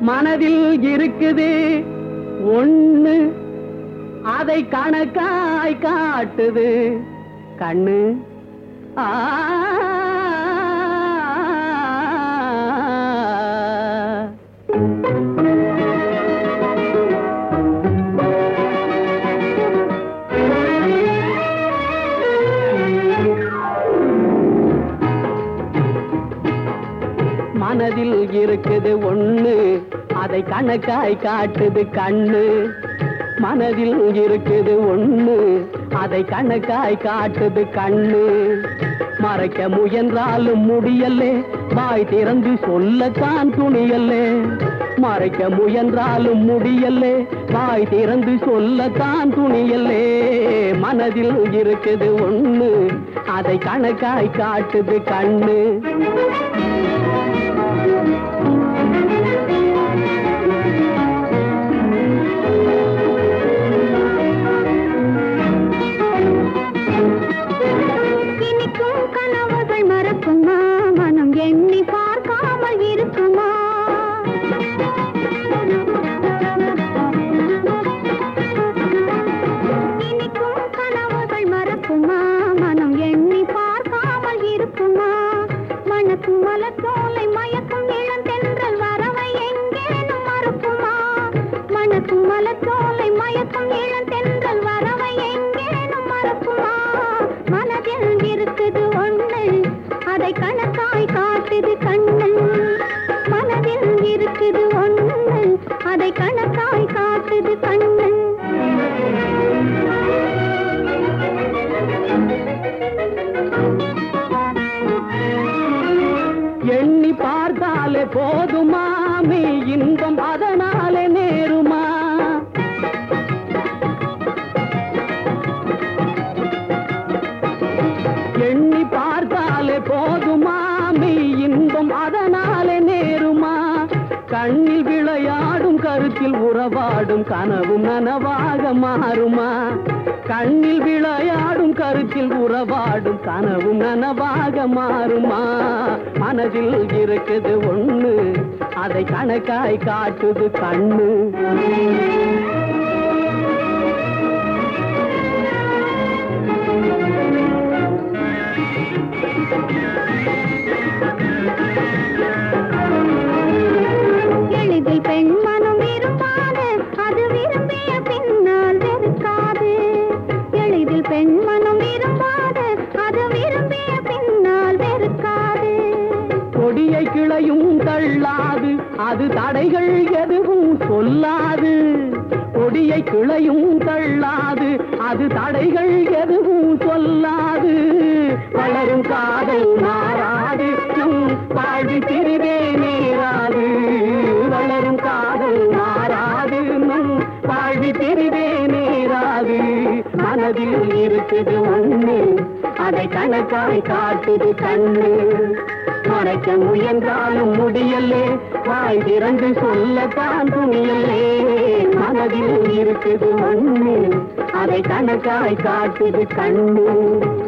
மனதில் இருக்குது ஒண்ணு அதை கணக்காய் காட்டுது கண்ணு ஆ மனதில் இருக்குது ஒண்ணு அதை கணக்காய் காட்டுது கண்ணு மனதில் இருக்குது ஒண்ணு அதை கணக்காய் காட்டுது கண்ணு மறைக்க முயன்றாலும் முடியலே வாய் திறந்து சொல்லத்தான் துணியல்லே மறைக்க முயன்றாலும் முடியலே வாய் திறந்து சொல்லத்தான் துணியல்லே மனதில் இருக்குது ஒண்ணு அதை கணக்காய் காட்டுது கண்ணு இனிக்கும் கனவுகள் மறக்குமா மனம் எண்ணி பார்க்காமல் இருக்குமா இனிக்கும் கனவுகள் மறக்குமா மனம் எண்ணி பார்க்காமல் இருக்குமா மணக்கும் மலத்தோலை மயக்கும் இளந்தென்றல் வரவை எங்கேனும் மறுக்குமா மணக்கும் மலத்தோலை மயக்கும் இளந்தென்றல் வரவை எங்கேனும் மறுக்குமா மனதில் இருக்குது ஒண்ணு அதை கணக்காய் காட்டுது கண்ணு மனதில் இருக்குது ஒண்ணு அதை கணக்காய் காட்டுது கண்ணு எண்ணி பார்த்தாலே போதுமா மே இன்பம் அதனாலே நேருமா எண்ணி பார்த்தாலே போதுமா மே இன்பம் அதனாலே நேருமா கண்ணில் விளையாடும் கருத்தில் உறவாடும் கனவும் நனவாக மாறுமா கண்ணில் விளையாடும் கருத்தில் உறவாடும் கனவும் நனவாக மாறுமா மனதில் இருக்குது ஒண்ணு அதை கணக்காய் காட்டுது கண்ணு எளிதில் பெண் மனம் விரும்பாது அது விரும்பிய பின்னால் வெறுக்காது எளிதில் பெண் மனம் விரும்பாது அது விரும்பிய பின்னால் வெறுக்காது கொடியை கிளையும் தள்ளாது அது தடைகள் எதுவும் சொல்லாது கொடியை கிளையும் தள்ளாது அது தடைகள் எதுவும் சொல்லாது வளரும் காதல் மாறாது நம் வாழ்வி சிறிதே நேராது வளரும் காதல் மாறாது நம் வாழ்வி சிறிதே நேராது மனதில் இருக்குது ஒண்ணு அதை கணக்காய் காட்டுது கண்ணு மறைக்க முயன்றாலும் முடியலே வாய் திறந்து சொல்லத்தான் துணியலே மனதில் இருக்குது ஒண்ணு அதை கணக்காய் காட்டுது கண்ணு